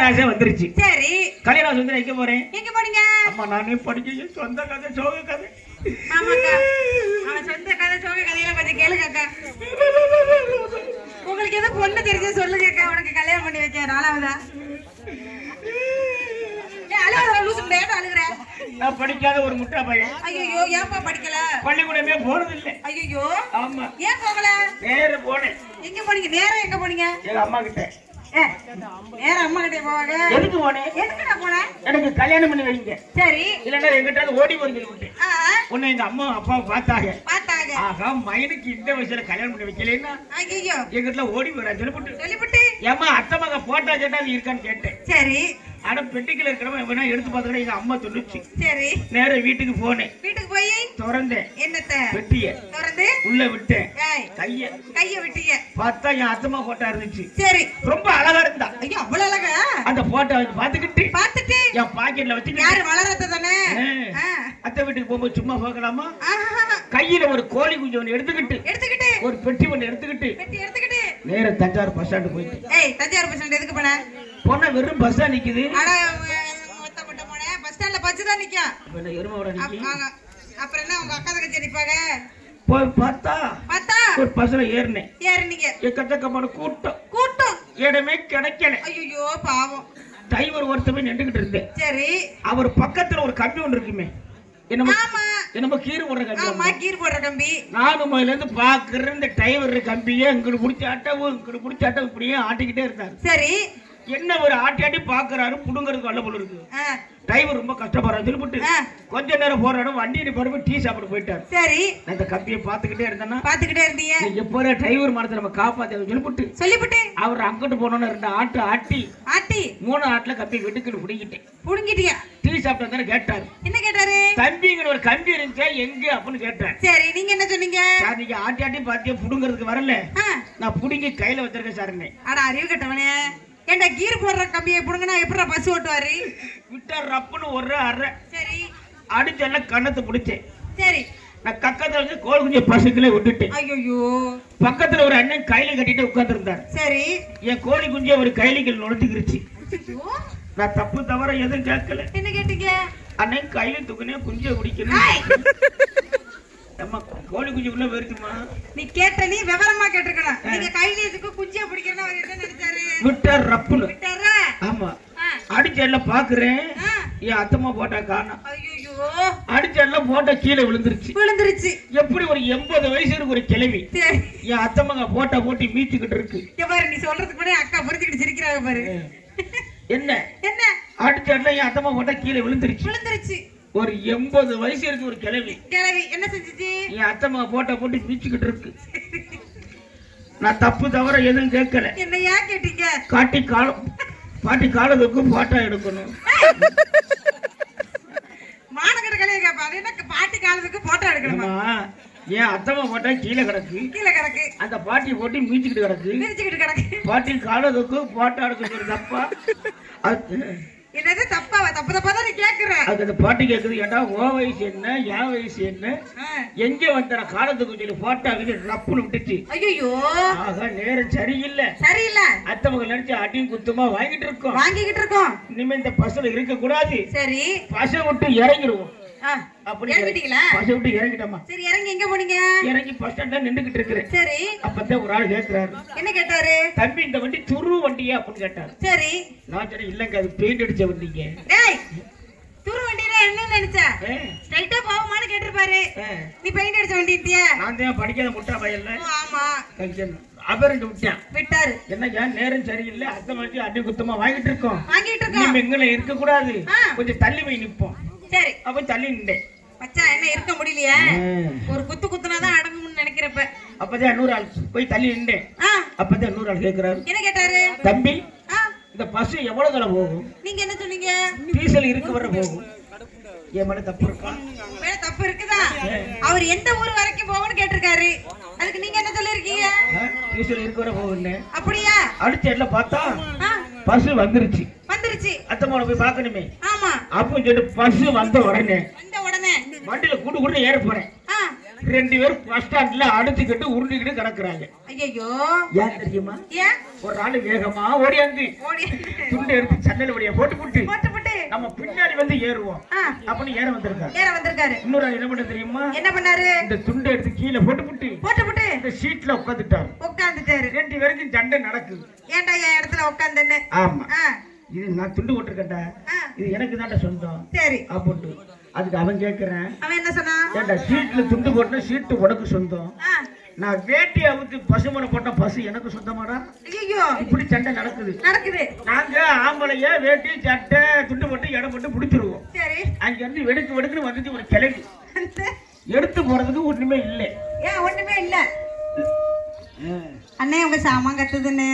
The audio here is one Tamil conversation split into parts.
ஆசை வந்துருச்சு சரி கல்யாண ஆசை வந்து வைக்க போறேன் எங்க போனீங்க அம்மா நானே படிக்க சொந்த கதை சோக கதை ஆமாக்கா அவன் சொந்த கதை சோக கதையெல்லாம் கொஞ்சம் கேளுங்கக்கா உங்களுக்கு எதுவும் பொண்ணு தெரிஞ்சா சொல்லுங்கக்கா உனக்கு கல்யாணம் பண்ணி வைக்க நாலாவதா ஏய், அழுகாத, லூசு பிள்ளை, ஏன்டா அழுகுற? நான் படிக்காத ஒரு முட்டா பையன் ஐயையோ, ஏன்பா படிக்கல பள்ளிக்கூடமே போனது இல்ல ஐயையோ, ஆமா ஏன் போகல நேர போனேன் எங்க போனீங்க நேரா எங்க போனீங்க எங்க அம்மா கிட்ட ஏ, நேரா அம்மா கிட்டே போவாங்க எதுக்கு போனேன் எதுக்கு நான் போனேன் எனக்கு கல்யாணம் பண்ணி வைங்க சரி இல்லன்னா எங்கிட்ட ஓடி வந்து விட்டேன் ஆ, உன்னை எங்க அம்மா அப்பா பார்த்தாங்க பார்த்தாங்க ஆகா மைனுக்கு இந்த வயசுல கல்யாணம் பண்ணி வைக்கலைன்னா ஐயோ எங்கிட்ட ஓடி வரா சொல்லிவிட்டு சொல்லிவிட்டு ஏமா அத்தை மக போட்டா கேட்டா அது இருக்கான்னு கேட்டேன் சரி ஆனா பெட்டிக்குள்ள இருக்கிறவன் வேணா எடுத்து பார்த்துக்கிட்ட எங்க அம்மா சொல்லுச்சு சரி நேர வீட்டுக்கு போனேன் வீட்டுக்கு போய் திறந்தேன் என்னத்த பெட்டிய திறந்து உள்ள விட்டேன் ஏய், கைய கைய விட்டீங்க பார்த்தா என் அத்தம்மா போட்டா இருந்துச்சு சரி ரொம்ப அழகா இருந்தா ஐயோ அவ்வளவு அழகா அந்த போட்டோ வச்சு பார்த்துக்கிட்டு பார்த்துட்டு என் பாக்கெட்ல வச்சுக்கிட்டு யாரு வளரத்த தானே ஆ. அத்தை வீட்டுக்கு போகும்போது சும்மா பார்க்கலாமா ஆஹா. கையில ஒரு கோழி குஞ்சு ஒண்ணு எடுத்துக்கிட்டு எடுத்துக்கிட்டு ஒரு பெட்டி ஒண்ணு எடுத்துக்கிட்டு பெட்டி எடுத்துக்கிட்டு நேர தஞ்சாவூர் பஸ் ஸ்டாண்டு போயிட்டு ஏய் தஞ்சாவூர் பஸ் ஸ்டாண்ட் எதுக்கு போன பொண்ணை வெறும் பஸ்ஸா நிக்குது அட மொத்தப்பட்ட போனேன் பஸ் ஸ்டாண்ட்ல பச்சு தான் நிக்கும் அப்ப என்ன எருமையோட அப்- நிக்கி ஆங்க. அப்புறம் என்ன உங்க அக்கா தங்கச்சி நிப்பாங்க போய் பார்த்தா பார்த்தா ஒரு பஸ்ல ஏறினேன் ஏறினீங்க எக்கச்சக்கமான கூட்டம் கூட்டம் இடமே கிடைக்கல ஐயோ பாவம் டிரைவர் ஒருத்தமே நின்றுகிட்டு இருந்தேன் சரி அவர் பக்கத்துல ஒரு கம்பி ஒன்று இருக்குமே என்னமோ ஆமா என்னமோ கீறு போடுற கம்பி ஆமா ஒண்ணு. கீர் போடுற கம்பி நானும் முதல்ல இருந்து பாக்குற இந்த டிரைவர் கம்பியே இங்கிட்டு பிடிச்ச ஆட்டவும் இங்கிட்டு பிடிச்ச ஆட்டம் இப்படியே ஆட்டிக்கிட்டே இருந்தாரு சரி என்ன ஒரு ஆட்டி ஆட்டி பாக்குறாரு புடுங்கறதுக்கு வல்ல போல இருக்கு ஆ, டிரைவர் ரொம்ப கஷ்டப்படுறாரு திருப்பிட்டு ஆ, கொஞ்ச நேரம் போறாரு வண்டி நிப்பாடு டீ சாப்பிட போயிட்டாரு சரி நான் இந்த கம்பியை பாத்துக்கிட்டே இருந்தேன்னா பாத்துக்கிட்டே இருந்தீங்க எப்போ டிரைவர் மரத்தை நம்ம காப்பாத்த சொல்லிவிட்டு சொல்லிவிட்டு அவர் அங்கிட்டு போனோன்னு ரெண்டு ஆட்டு ஆட்டி ஆட்டி மூணு ஆட்டுல கம்பி வெட்டுக்கிட்டு பிடிக்கிட்டேன் புடுங்கிட்டியா டீ சாப்பிட்டு கேட்டாரு என்ன கேட்டாரு தம்பிங்கிற ஒரு கம்பி இருந்துச்சா எங்க அப்படின்னு கேட்டார் சரி நீங்க என்ன சொன்னீங்க சார் நீங்க ஆட்டி ஆட்டி பாத்தியா புடுங்கிறதுக்கு வரல ஆ, நான் புடுங்கி கையில வச்சிருக்கேன் சாருன்னு அட அறிவு கட்டவனே ஏண்டா கீர் போடுற கம்பியை புடுங்கினா எப்படிடா பஸ் ஓட்டுவாரு விட்டா ரப்புன்னு ஒரு அரை சரி அடிச்செல்லாம் கண்ணத்தை பிடிச்சேன் சரி நான் கக்கத்துல வந்து கோல் குஞ்சு பசுக்களே விட்டுட்டேன் ஐயோ பக்கத்துல ஒரு அண்ணன் கையில கட்டிட்டு உட்கார்ந்து சரி என் கோழி குஞ்சு ஒரு கைலிகள் நுழைச்சுக்கிருச்சு ஐயோ, நான் தப்பு தவிர எதுவும் கேட்கல என்ன கேட்டீங்க அண்ணன் கையில தூக்குனே குஞ்சை குடிக்கணும் ஏய், நம்ம கோழி குஞ்சுக்குள்ள வருதுமா நீ கேட்ட நீ விவரமா கேட்டிருக்கணும் நீங்க கையில எதுக்கு குஞ்சிய பிடிக்கிறேன்னு அவர் என்ன நினைச்சாரு விட்டா ரப்புன்னு விட்டாரா ஆமா ஆ, அடிச்செல்லாம் பாக்குறேன் ஆ, என் அத்தம்மா போட்டா காணோம் ஐயோ அடிச்செல்லாம் போட்டா கீழே விழுந்துருச்சு விழுந்துருச்சு எப்படி ஒரு எண்பது வயசு இருக்கு ஒரு கிழவி சரி என் அத்தம்மாங்க போட்டா போட்டு மீச்சுக்கிட்டு இருக்கு இங்க பாரு நீ சொல்றதுக்கு முன்னாடி அக்கா புரிஞ்சுக்கிட்டு சிரிக்கிறாங்க பாரு என்ன என்ன அடிச்செல்லாம் என் அத்தம்மா போட்டா கீழே விழுந்துருச்சு விழுந்துருச்சு ஒரு எண்பது வயசு இருக்கு ஒரு கிழவி கிழவி என்ன செஞ்சுச்சு என் அத்தம்மா போட்டா போட்டு மீச்சுக்கிட்டு இருக்கு நான் தப்பு தவிர எதுவும் கேட்கல என்ன ஏன் கேட்டீங்க காட்டி காலம் பாட்டி காலத்துக்கு போட்டோ எடுக்கணும் மானகட கலையை கேப்பா அது என்ன பாட்டி காலத்துக்கு போட்டோ எடுக்கணுமா ஆமா என் அத்தம்மா போட்டா கீழே கிடக்கு கீழே கிடக்கு அந்த பாட்டி போட்டு மீச்சுக்கிட்டு கிடக்கு மிதிச்சுக்கிட்டு கிடக்கு பாட்டி காலத்துக்கு போட்டோ எடுக்க சொல்லி தப்பா அது என்னது தப்பா தப்பு தப்பா தான் நீ கேக்குற அதுக்கு அந்த பாட்டி கேக்குது ஏண்டா ஓ வயசு என்ன என் வயசு என்ன ஆ. எங்க வந்த காலத்துக்கு சொல்லி போட்டோ வந்து ரப்புன்னு விட்டுச்சு ஐயோ ஆக நேரம் சரியில்லை சரியில்லை அத்தவங்க நினைச்சு அடியும் குத்துமா வாங்கிட்டு இருக்கோம் வாங்கிக்கிட்டு இருக்கோம் இனிமே இந்த பசல இருக்க கூடாது சரி பசை விட்டு இறங்கிடுவோம் ஆ, அப்படி இறங்கிட்டீங்களா பசை விட்டு இறங்கிட்டோமா சரி இறங்கி எங்க போனீங்க இறங்கி பஸ் ஸ்டாண்ட்ல நின்றுகிட்டு இருக்கிறேன் சரி அப்பதான் ஒரு ஆள் கேட்கிறாரு என்ன கேட்டாரு தம்பி இந்த வண்டி துரு வண்டியா அப்படின்னு கேட்டாரு சரி நான் சொன்னேன் இல்லங்க அது பெயிண்ட் அடிச்ச வண்டிங்க டேய் துரு வண்டினா என்ன நினைச்ச ஏ, ஸ்ட்ரைட்டா போவோமான்னு கேட்டிருப்பாரு ஏ, நீ பெயிண்ட் அடிச்ச வண்டிட்டியா நான் தான் படிக்காத முட்டா பையன்ல ஓ, ஆமா அவருக்கு விட்டேன் விட்டாரு என்னங்க நேரம் சரியில்லை அத்தை வண்டி அடி குத்தமா வாங்கிட்டு இருக்கோம் வாங்கிட்டு இருக்கோம் இனிமே எங்களை இருக்க கூடாது ஆ. கொஞ்சம் தள்ளி போய் நிப்போம் சரி அப்ப தள்ளி நின்றேன் மச்சான் என்ன இருக்க முடியலையா ஒரு குத்து குத்துனாதான் அடங்கும்னு நினைக்கிறப்ப அப்பதான் இன்னொரு ஆள் போய் தள்ளி நின்றேன் ஆ அப்பதான் இன்னொரு ஆள் கேட்கிறாரு என்ன கேட்டாரு தம்பி ஆ இந்த பஸ் எவ்வளவு தூரம் போகும் நீங்க என்ன சொன்னீங்க டீசல் இருக்க வர போகும் என் மேல தப்பு இருக்கா வேற தப்பு இருக்குதா அவர் எந்த ஊர் வரைக்கும் போகணும்னு கேட்டிருக்காரு அதுக்கு நீங்க என்ன சொல்லிருக்கீங்க ஆ, டீசல் இருக்க வர போகும்னு அப்படியா அடுத்த எல்லாம் பார்த்தா ஆ பஸ் வந்துருச்சு வந்துருச்சு அத்தம்மாவை போய் பார்க்கணுமே ஆமா அப்போ சொல்லிட்டு பஸ் வந்த உடனே வந்த உடனே வண்டியில கூட்டு கூட்டு ஏற போறேன் ஆ ரெண்டு பேரும் பஸ் ஸ்டாண்ட்ல அடிச்சுக்கிட்டு உருண்டுக்கிட்டு கிடக்குறாங்க ஐயோ ஏன் தெரியுமா ஏன் ஒரு ஆளு வேகமா ஓடியாந்து ஓடி துண்டை எடுத்து சன்னல் வழியா போட்டு போட்டு போட்டு போட்டு நம்ம பின்னாடி வந்து ஏறுவோம் ஆ, அப்படின்னு ஏற வந்திருக்காரு ஏற வந்திருக்காரு இன்னொரு ஆள் என்ன பண்ண தெரியுமா என்ன பண்ணாரு இந்த துண்டை எடுத்து கீழே போட்டு போட்டு போட்டு போட்டு இந்த சீட்ல உட்காந்துட்டாரு உட்காந்துட்டாரு ரெண்டு பேருக்கும் சண்டை நடக்குது ஏன்டா என் இடத்துல உட்காந்துன்னு ஆமா ஆ, இது நான் துண்டு போட்டிருக்கேன்டா ஆ, இது எனக்கு தான்டா சொந்தம் சரி அப்படின்ட்டு அதுக்கு அவன் கேட்கிறேன் அவன் என்ன சொன்னான் ஏன்டா சீட்ல துண்டு போட்டா சீட்டு உனக்கு சொந்தம் ஆ, நான் வேட்டி அவுத்து பசுமனை போட்ட பசு எனக்கு சொந்தமாடா ஐயோ இப்படி சண்டை நடக்குது நடக்குது நாங்க ஆம்பளைய வேட்டி சட்டை துண்டு போட்டு இடம் போட்டு பிடிச்சிருவோம் சரி அங்க இருந்து வெடுக்கு வெடுக்குன்னு வந்துட்டு ஒரு கிளவி எடுத்து போறதுக்கு ஒண்ணுமே இல்லை ஏன் ஒண்ணுமே இல்ல அண்ணே உங்க சாமான் கத்துதுன்னு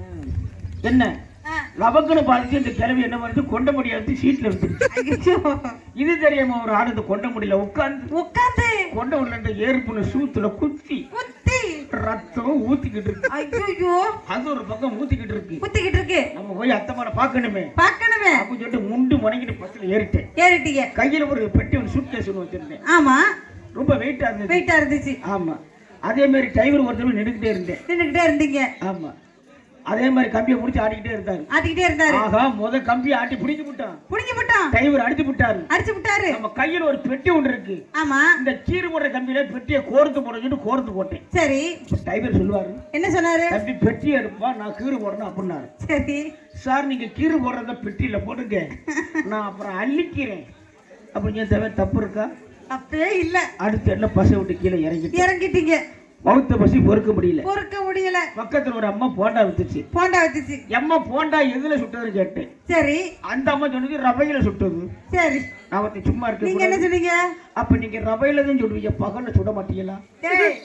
என்ன ஆ, லவக்குன்னு பார்த்துட்டு இந்த கிளவி என்ன பண்ணுது கொண்ட முடியாது சீட்ல வந்துருச்சு ஐயோ இது தெரியாம ஒரு ஆள் இந்த கொண்ட முடியல உட்கார்ந்து உட்காந்து கொண்ட உள்ள இந்த ஏறுப்புன சூத்துல குத்தி குத்தி ரத்தம் ஊத்திக்கிட்டு இருக்கு ஐயோ அது ஒரு பக்கம் ஊத்திக்கிட்டு இருக்கு குத்திக்கிட்டு இருக்கு நம்ம போய் அத்தமான பார்க்கணுமே பார்க்கணுமே அப்படின்னு சொல்லிட்டு முண்டு முனைக்கிட்டு பஸ்ல ஏறிட்டேன் ஏறிட்டீங்க கையில ஒரு பெட்டி ஒரு சூட் கேஸ் ஒன்று வச்சிருந்தேன் ஆமா ரொம்ப வெயிட்டா இருந்தது வெயிட்டா இருந்துச்சு ஆமா அதே மாதிரி டிரைவர் ஒருத்தர் நின்றுக்கிட்டே இருந்தேன் நின்னுகிட்டே இருந்தீங்க ஆமா அதே மாதிரி கம்பியை முடிச்சு ஆடிக்கிட்டே இருந்தாரு ஆட்டிக்கிட்டே இருந்தாரு ஆகா முத கம்பியை ஆட்டி பிடிக்க விட்டான் புடிங்க விட்டான் டிரைவர் அடிச்சு விட்டாரு அடிச்சு விட்டாரு நம்ம கையில ஒரு பெட்டி ஒன்று இருக்கு ஆமா இந்த கீறு போடுற கம்பியில பெட்டியை கோர்த்து போட சொல்லி கோர்த்து போட்டேன் சரி டிரைவர் சொல்லுவாரு என்ன சொன்னாரு தம்பி பெட்டி எடுப்பா நான் கீறு போடணும் அப்படின்னாரு சரி சார் நீங்க கீறு போடுறத பெட்டியில போடுங்க நான் அப்புறம் அள்ளிக்கிறேன் அப்படின்னு தவிர தப்பு இருக்கா அப்பவே இல்ல அடுத்த எல்லாம் பசை விட்டு கீழே இறங்கிட்டு இறங்கிட்டீங்க பௌத்த பசி பொறுக்க முடியல பொறுக்க முடியல பக்கத்துல ஒரு அம்மா போண்டா வித்துச்சு போண்டா வச்சுச்சு அம்மா போண்டா எதுல சுட்டதுன்னு கேட்டேன் சரி அந்த அம்மா சொன்னது ரவையில சுட்டது சரி நான் ஒருத்தி சும்மா நீங்க இருக்க என்ன சொன்னீங்க அப்ப நீங்க ரவையில தான் சொல்லுவீங்க பகல்ல சுட மாட்டீங்களா டேய்,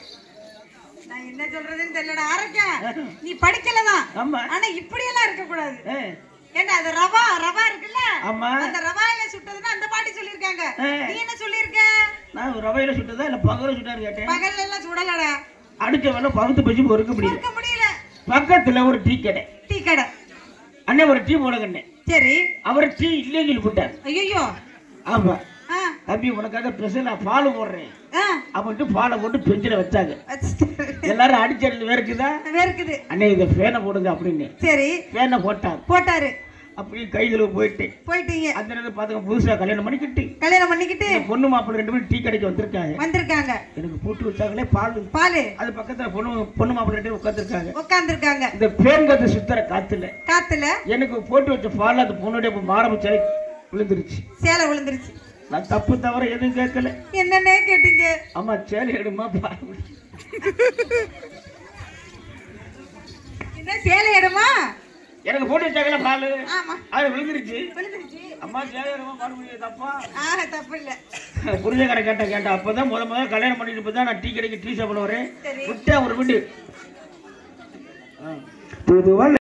நான் என்ன சொல்றதுன்னு தெரியலடா ஆரக்கா நீ படிக்கலதான் ஆமா ஆனா இப்படி எல்லாம் இருக்க கூடாது ஏ, ஏண்டா அது ரவா ரவா இருக்குல்ல ஆமா அந்த ரவாயில சுட்டதுன்னா அந்த பாட்டி சொல்லிருக்காங்க ஆ. நீ என்ன சொல்லிருக்க நான் ரவையில சுட்டதா இல்ல பகல சுட்டாரு கேட்டேன் பகல்ல எல்லாம் சுடலடா அடிச்ச வேலை பகுத்து பசி பொறுக்க முடியல பொறுக்க முடியல பக்கத்துல ஒரு டீ கடை டீ கடை அண்ணன் ஒரு டீ போட கண்ணே சரி அவர் டீ இல்லைன்னு சொல்லி போட்டார் ஐயோ ஆமா ஆ தம்பி உனக்காக ஸ்பெஷல் நான் பால் போடுறேன் ஆ அப்படின்ட்டு பாலை போட்டு பெஞ்சில வச்சாங்க வச்சுட்டு. எல்லாரும் அடிச்சடில் வேர்க்குதா வேர்க்குது அண்ணே இதை ஃபேனை போடுங்க அப்படின்னு சரி ஃபேனை போட்டார் போட்டாரு அப்படியே கைகளை போயிட்டு போயிட்டீங்க அந்த நேரத்தில் பார்த்துக்க புதுசா கல்யாணம் பண்ணிக்கிட்டு கல்யாணம் பண்ணிக்கிட்டு இந்த பொண்ணு மாப்பிள்ளை ரெண்டு பேரும் டீ கடைக்கு வந்திருக்காங்க வந்திருக்காங்க எனக்கு போட்டு வச்சாங்களே பால் பாலு அது பக்கத்துல பொண்ணு பொண்ணு மாப்பிள்ளை ரெண்டு பேரும் உட்காந்துருக்காங்க உட்கார்ந்துருக்காங்க இந்த பேங்கத்து சுத்தர காத்துல காத்துல எனக்கு போட்டு வச்ச பால் அந்த பொண்ணுடைய மாரம்பிச்சாலே விழுந்துருச்சு சேலை விழுந்துருச்சு நான் தப்பு தவிர எதுவும் கேட்கல என்னன்னே கேட்டீங்க அம்மா சேலை எடுமா பால் குடி. என்ன சேலை இடமா எனக்கு போட்டு வச்சாங்களே பால் ஆமா அது விழுந்துருச்சு விழுந்துருச்சு அம்மா சேலை எடுமா பால் குடிக்க தப்பா ஆக தப்பு இல்ல புரிஞ்ச கடை கேட்ட கேட்டேன் அப்பதான் முத முதல்ல கல்யாணம் பண்ணிட்டு போய் தான் நான் டீ கடைக்கு டீ சாப்பிட வரேன் சரி விட்டா ஒரு வீடு பொதுவா